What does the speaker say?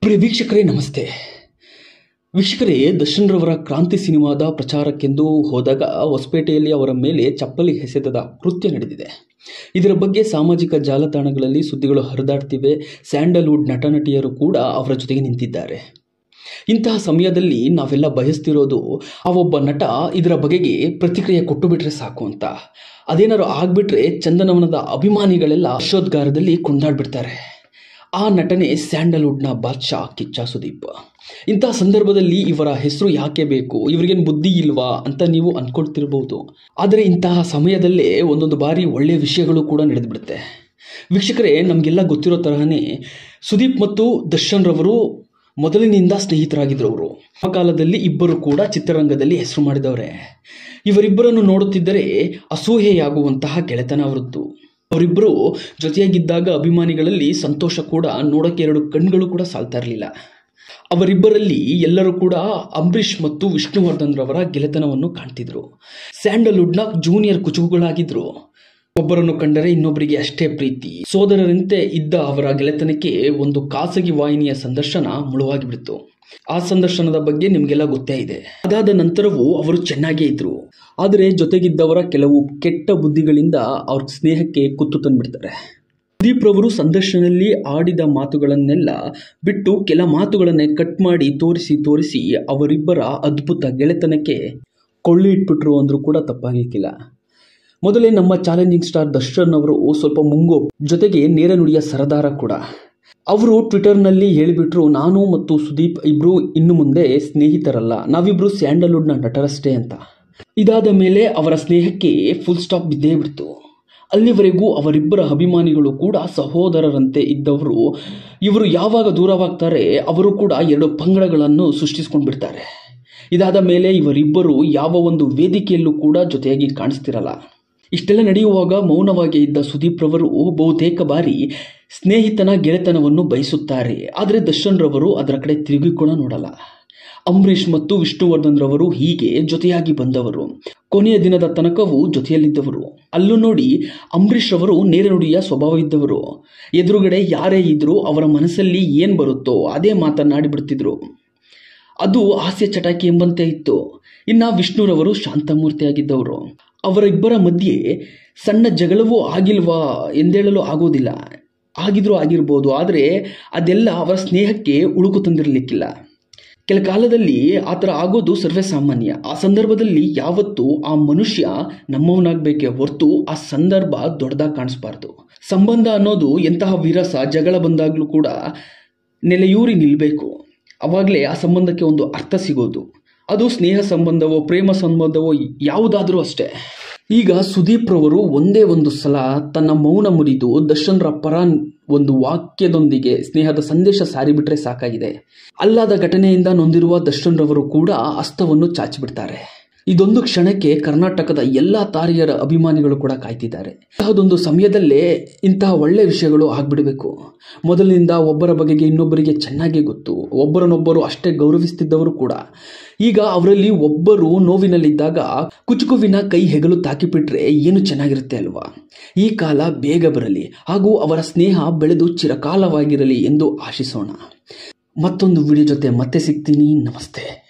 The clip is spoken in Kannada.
ಪ್ರಿಯ ವೀಕ್ಷಕರೇ ನಮಸ್ತೆ ವೀಕ್ಷಕರೇ ದರ್ಶನ್ ರವರ ಕ್ರಾಂತಿ ಸಿನಿಮಾದ ಪ್ರಚಾರಕ್ಕೆಂದು ಹೋದಾಗ ಹೊಸಪೇಟೆಯಲ್ಲಿ ಅವರ ಮೇಲೆ ಚಪ್ಪಲಿ ಎಸೆತದ ಕೃತ್ಯ ನಡೆದಿದೆ ಇದರ ಬಗ್ಗೆ ಸಾಮಾಜಿಕ ಜಾಲತಾಣಗಳಲ್ಲಿ ಸುದ್ದಿಗಳು ಹರಿದಾಡ್ತಿವೆ ಸ್ಯಾಂಡಲ್ವುಡ್ ನಟ ನಟಿಯರು ಕೂಡ ಅವರ ಜೊತೆಗೆ ನಿಂತಿದ್ದಾರೆ ಇಂತಹ ಸಮಯದಲ್ಲಿ ನಾವೆಲ್ಲ ಬಯಸ್ತಿರೋದು ಆ ಒಬ್ಬ ನಟ ಇದರ ಬಗೆಗೆ ಪ್ರತಿಕ್ರಿಯೆ ಕೊಟ್ಟು ಬಿಟ್ರೆ ಸಾಕು ಅಂತ ಅದೇನಾದ್ರು ಆಗ್ಬಿಟ್ರೆ ಚಂದನವನದ ಅಭಿಮಾನಿಗಳೆಲ್ಲ ಹರ್ಷೋದ್ಗಾರದಲ್ಲಿ ಕೊಂಡಾಡ್ಬಿಡ್ತಾರೆ ಆ ನಟನೆ ಸ್ಯಾಂಡಲ್ವುಡ್ನ ಬಾದ್ಶಾ ಕಿಚ್ಚ ಸುದೀಪ್ ಇಂತಹ ಸಂದರ್ಭದಲ್ಲಿ ಇವರ ಹೆಸರು ಯಾಕೆ ಬೇಕು ಇವರಿಗೇನು ಬುದ್ಧಿ ಇಲ್ವಾ ಅಂತ ನೀವು ಅಂದ್ಕೊಳ್ತಿರ್ಬೋದು ಆದರೆ ಇಂತಹ ಸಮಯದಲ್ಲೇ ಒಂದೊಂದು ಬಾರಿ ಒಳ್ಳೆಯ ವಿಷಯಗಳು ಕೂಡ ನಡೆದುಬಿಡುತ್ತೆ ವೀಕ್ಷಕರೇ ನಮಗೆಲ್ಲ ಗೊತ್ತಿರೋ ತರಹನೇ ಸುದೀಪ್ ಮತ್ತು ದರ್ಶನ್ ರವರು ಮೊದಲಿನಿಂದ ಸ್ನೇಹಿತರಾಗಿದ್ರು ಅವರು ಆ ಕಾಲದಲ್ಲಿ ಇಬ್ಬರು ಕೂಡ ಚಿತ್ರರಂಗದಲ್ಲಿ ಹೆಸರು ಮಾಡಿದವರೇ ಇವರಿಬ್ಬರನ್ನು ನೋಡುತ್ತಿದ್ದರೆ ಅಸೂಹೆಯಾಗುವಂತಹ ಗೆಳೆತನ ಅವರದ್ದು ಅವರಿಬ್ಬರು ಜೊತೆಯಾಗಿದ್ದಾಗ ಅಭಿಮಾನಿಗಳಲ್ಲಿ ಸಂತೋಷ ಕೂಡ ನೋಡೋಕೆ ಎರಡು ಕಣ್ಗಳು ಕೂಡ ಸಾಲ್ತಾ ಇರಲಿಲ್ಲ ಅವರಿಬ್ಬರಲ್ಲಿ ಎಲ್ಲರೂ ಕೂಡ ಅಂಬರೀಷ್ ಮತ್ತು ವಿಷ್ಣುವರ್ಧನ್ ರವರ ಗೆಳೆತನವನ್ನು ಕಾಣ್ತಿದ್ರು ಸ್ಯಾಂಡಲ್ವುಡ್ನ ಜೂನಿಯರ್ ಕುಚುಕುಗಳಾಗಿದ್ರು ಒಬ್ಬರನ್ನು ಕಂಡರೆ ಇನ್ನೊಬ್ಬರಿಗೆ ಅಷ್ಟೇ ಪ್ರೀತಿ ಸೋದರರಂತೆ ಇದ್ದ ಅವರ ಗೆಳೆತನಕ್ಕೆ ಒಂದು ಖಾಸಗಿ ವಾಹಿನಿಯ ಸಂದರ್ಶನ ಮುಳುವಾಗಿಬಿಡ್ತು ಆ ಸಂದರ್ಶನದ ಬಗ್ಗೆ ನಿಮಗೆಲ್ಲ ಗೊತ್ತೇ ಇದೆ ಅದಾದ ನಂತರವೂ ಅವರು ಚೆನ್ನಾಗೇ ಇದ್ರು ಆದರೆ ಜೊತೆಗಿದ್ದವರ ಕೆಲವು ಕೆಟ್ಟ ಬುದ್ಧಿಗಳಿಂದ ಅವ್ರ ಸ್ನೇಹಕ್ಕೆ ಕುತ್ತು ತಂದ್ಬಿಡ್ತಾರೆ ಸುದೀಪ್ ರವರು ಸಂದರ್ಶನದಲ್ಲಿ ಆಡಿದ ಮಾತುಗಳನ್ನೆಲ್ಲ ಬಿಟ್ಟು ಕೆಲ ಮಾತುಗಳನ್ನೇ ಕಟ್ ಮಾಡಿ ತೋರಿಸಿ ತೋರಿಸಿ ಅವರಿಬ್ಬರ ಅದ್ಭುತ ಗೆಳೆತನಕ್ಕೆ ಕೊಳ್ಳಿ ಇಟ್ಬಿಟ್ರು ಅಂದ್ರೂ ಕೂಡ ತಪ್ಪಾಗಲಿಕ್ಕಿಲ್ಲ ಮೊದಲೇ ನಮ್ಮ ಚಾಲೆಂಜಿಂಗ್ ಸ್ಟಾರ್ ದರ್ಶನ್ ಅವರು ಸ್ವಲ್ಪ ಮುಂಗೋ ಜೊತೆಗೆ ನೇರ ನುಡಿಯ ಸರದಾರ ಕೂಡ ಅವರು ಟ್ವಿಟರ್ನಲ್ಲಿ ಹೇಳಿಬಿಟ್ರು ನಾನು ಮತ್ತು ಸುದೀಪ್ ಇಬ್ರು ಇನ್ನು ಮುಂದೆ ಸ್ನೇಹಿತರಲ್ಲ ನಾವಿಬ್ರು ಸ್ಯಾಂಡಲ್ವುಡ್ನ ನಟರಷ್ಟೇ ಅಂತ ಇದಾದ ಮೇಲೆ ಅವರ ಸ್ನೇಹಕ್ಕೆ ಫುಲ್ ಸ್ಟಾಪ್ ಬಿದ್ದೇ ಬಿಡ್ತು ಅಲ್ಲಿವರೆಗೂ ಅವರಿಬ್ಬರ ಅಭಿಮಾನಿಗಳು ಕೂಡ ಸಹೋದರರಂತೆ ಇದ್ದವರು ಇವರು ಯಾವಾಗ ದೂರವಾಗ್ತಾರೆ ಅವರು ಕೂಡ ಎರಡು ಪಂಗಡಗಳನ್ನು ಸೃಷ್ಟಿಸ್ಕೊಂಡು ಬಿಡ್ತಾರೆ ಇದಾದ ಮೇಲೆ ಇವರಿಬ್ಬರು ಯಾವ ಒಂದು ವೇದಿಕೆಯಲ್ಲೂ ಕೂಡ ಜೊತೆಯಾಗಿ ಕಾಣಿಸ್ತಿರಲ್ಲ ಇಷ್ಟೆಲ್ಲ ನಡೆಯುವಾಗ ಮೌನವಾಗಿ ಇದ್ದ ಸುದೀಪ್ ರವರು ಬಹುತೇಕ ಬಾರಿ ಸ್ನೇಹಿತನ ಗೆಳೆತನವನ್ನು ಬಯಸುತ್ತಾರೆ ಆದರೆ ದರ್ಶನ್ ರವರು ಅದರ ಕಡೆ ತಿರುಗಿ ಕೂಡ ನೋಡಲ್ಲ ಅಂಬರೀಷ್ ಮತ್ತು ವಿಷ್ಣುವರ್ಧನ್ ರವರು ಹೀಗೆ ಜೊತೆಯಾಗಿ ಬಂದವರು ಕೊನೆಯ ದಿನದ ತನಕವೂ ಜೊತೆಯಲ್ಲಿದ್ದವರು ಅಲ್ಲೂ ನೋಡಿ ಅಂಬರೀಷ್ ರವರು ನೇರ ನುಡಿಯ ಸ್ವಭಾವ ಇದ್ದವರು ಎದುರುಗಡೆ ಯಾರೇ ಇದ್ರೂ ಅವರ ಮನಸ್ಸಲ್ಲಿ ಏನು ಬರುತ್ತೋ ಅದೇ ಮಾತನ್ನಾಡಿ ಬಿಡ್ತಿದ್ರು ಅದು ಹಾಸ್ಯ ಚಟಾಕಿ ಎಂಬಂತೆ ಇತ್ತು ಇನ್ನು ವಿಷ್ಣುರವರು ಶಾಂತಮೂರ್ತಿಯಾಗಿದ್ದವರು ಅವರಿಬ್ಬರ ಮಧ್ಯೆ ಸಣ್ಣ ಜಗಳವೂ ಆಗಿಲ್ವಾ ಎಂದೇಳಲು ಆಗೋದಿಲ್ಲ ಆಗಿದ್ರೂ ಆಗಿರ್ಬೋದು ಆದರೆ ಅದೆಲ್ಲ ಅವರ ಸ್ನೇಹಕ್ಕೆ ಉಳುಕು ತಂದಿರಲಿಕ್ಕಿಲ್ಲ ಕೆಲ ಕಾಲದಲ್ಲಿ ಆ ಥರ ಆಗೋದು ಸರ್ವೇ ಸಾಮಾನ್ಯ ಆ ಸಂದರ್ಭದಲ್ಲಿ ಯಾವತ್ತೂ ಆ ಮನುಷ್ಯ ನಮ್ಮವನಾಗಬೇಕೇ ಹೊರತು ಆ ಸಂದರ್ಭ ದೊಡ್ಡದಾಗಿ ಕಾಣಿಸ್ಬಾರ್ದು ಸಂಬಂಧ ಅನ್ನೋದು ಎಂತಹ ವಿರಸ ಜಗಳ ಬಂದಾಗಲೂ ಕೂಡ ನೆಲೆಯೂರಿ ನಿಲ್ಲಬೇಕು ಅವಾಗಲೇ ಆ ಸಂಬಂಧಕ್ಕೆ ಒಂದು ಅರ್ಥ ಸಿಗೋದು ಅದು ಸ್ನೇಹ ಸಂಬಂಧವೋ ಪ್ರೇಮ ಸಂಬಂಧವೋ ಯಾವುದಾದ್ರೂ ಅಷ್ಟೇ ಈಗ ಸುದೀಪ್ ರವರು ಒಂದೇ ಒಂದು ಸಲ ತನ್ನ ಮೌನ ಮುರಿದು ದರ್ಶನ್ರ ಪರ ಒಂದು ವಾಕ್ಯದೊಂದಿಗೆ ಸ್ನೇಹದ ಸಂದೇಶ ಸಾರಿಬಿಟ್ರೆ ಸಾಕಾಗಿದೆ ಅಲ್ಲಾದ ಘಟನೆಯಿಂದ ನೊಂದಿರುವ ದರ್ಶನ್ ರವರು ಕೂಡ ಹಸ್ತವನ್ನು ಚಾಚಿಬಿಡ್ತಾರೆ ಇದೊಂದು ಕ್ಷಣಕ್ಕೆ ಕರ್ನಾಟಕದ ಎಲ್ಲ ತಾರಿಯರ ಅಭಿಮಾನಿಗಳು ಕೂಡ ಕಾಯ್ತಿದ್ದಾರೆ ಇಂತಹದೊಂದು ಸಮಯದಲ್ಲೇ ಇಂತಹ ಒಳ್ಳೆಯ ವಿಷಯಗಳು ಆಗ್ಬಿಡಬೇಕು ಮೊದಲಿನಿಂದ ಒಬ್ಬರ ಬಗೆಗೆ ಇನ್ನೊಬ್ಬರಿಗೆ ಚೆನ್ನಾಗಿ ಗೊತ್ತು ಒಬ್ಬರನ್ನೊಬ್ಬರು ಅಷ್ಟೇ ಗೌರವಿಸ್ತಿದ್ದವರು ಕೂಡ ಈಗ ಅವರಲ್ಲಿ ಒಬ್ಬರು ನೋವಿನಲ್ಲಿದ್ದಾಗ ಕುಚುಕುವಿನ ಕೈ ಹೆಗಲು ತಾಕಿಬಿಟ್ರೆ ಏನು ಚೆನ್ನಾಗಿರುತ್ತೆ ಅಲ್ವಾ ಈ ಕಾಲ ಬೇಗ ಬರಲಿ ಹಾಗೂ ಅವರ ಸ್ನೇಹ ಬೆಳೆದು ಚಿರಕಾಲವಾಗಿರಲಿ ಎಂದು ಆಶಿಸೋಣ ಮತ್ತೊಂದು ವಿಡಿಯೋ ಜೊತೆ ಮತ್ತೆ ಸಿಗ್ತೀನಿ ನಮಸ್ತೆ